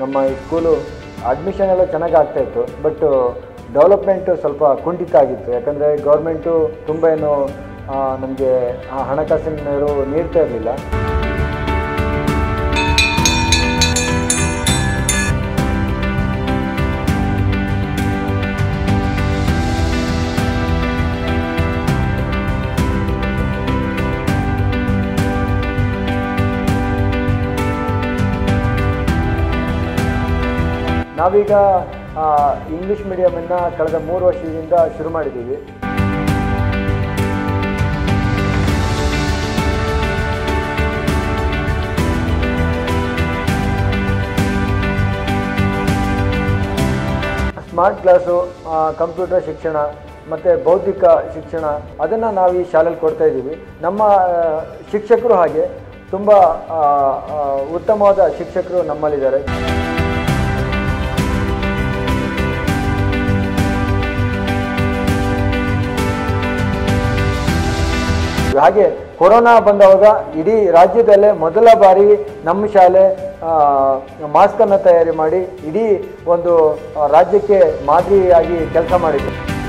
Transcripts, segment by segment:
ನಮ್ಮ ಈ school admission ಎಲ್ಲ ಚೆನ್ನಾಗಿ ಆಗ್ತಾಯಿತ್ತು ಬಟ್ ಡೆವಲಪ್ಮೆಂಟು ಸ್ವಲ್ಪ ಕುಂಠಿತ ಆಗಿತ್ತು ಯಾಕಂದರೆ ಗೌರ್ಮೆಂಟು ತುಂಬ ಏನು ನಮಗೆ ಹಣಕಾಸಿನ ನೆರವು ನೀಡ್ತಾ ಇರಲಿಲ್ಲ ನಾವೀಗ ಇಂಗ್ಲೀಷ್ ಮೀಡಿಯಮನ್ನು ಕಳೆದ ಮೂರು ವರ್ಷದಿಂದ ಶುರು ಮಾಡಿದ್ದೀವಿ ಸ್ಮಾರ್ಟ್ ಕ್ಲಾಸು ಕಂಪ್ಯೂಟರ್ ಶಿಕ್ಷಣ ಮತ್ತು ಬೌದ್ಧಿಕ ಶಿಕ್ಷಣ ಅದನ್ನು ನಾವು ಈ ಶಾಲೆಯಲ್ಲಿ ಕೊಡ್ತಾ ಇದ್ದೀವಿ ನಮ್ಮ ಆ, ಶಿಕ್ಷಕರು ಹಾಗೆ ತುಂಬ ಆ, ಆ, ಉತ್ತಮವಾದ ಶಿಕ್ಷಕರು ನಮ್ಮಲ್ಲಿದ್ದಾರೆ ಹಾಗೆ ಕೊರೋನಾ ಬಂದವಾಗ ಇಡೀ ರಾಜ್ಯದಲ್ಲೇ ಮೊದಲ ಬಾರಿ ನಮ್ಮ ಶಾಲೆ ಮಾಸ್ಕನ್ನು ತಯಾರಿ ಮಾಡಿ ಇಡೀ ಒಂದು ಆ, ರಾಜ್ಯಕ್ಕೆ ಮಾದರಿಯಾಗಿ ಕೆಲಸ ಮಾಡಿದೆ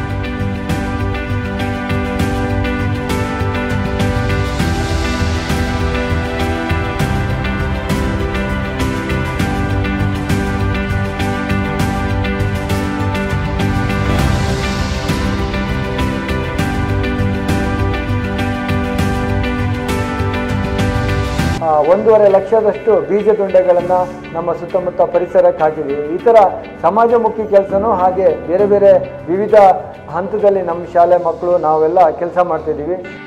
ಆ, ಒಂದೂವರೆ ಲಕ್ಷದಷ್ಟು ಬೀಜದುಂಡೆಗಳನ್ನು ನಮ್ಮ ಸುತ್ತಮುತ್ತ ಪರಿಸರಕ್ಕೆ ಹಾಕಿದ್ದೀವಿ ಈ ಥರ ಸಮಾಜಮುಖಿ ಕೆಲಸನೂ ಹಾಗೆ ಬೇರೆ ಬೇರೆ ವಿವಿಧ ಹಂತದಲ್ಲಿ ನಮ್ಮ ಶಾಲೆ ಮಕ್ಕಳು ನಾವೆಲ್ಲ ಕೆಲಸ ಮಾಡ್ತಿದ್ದೀವಿ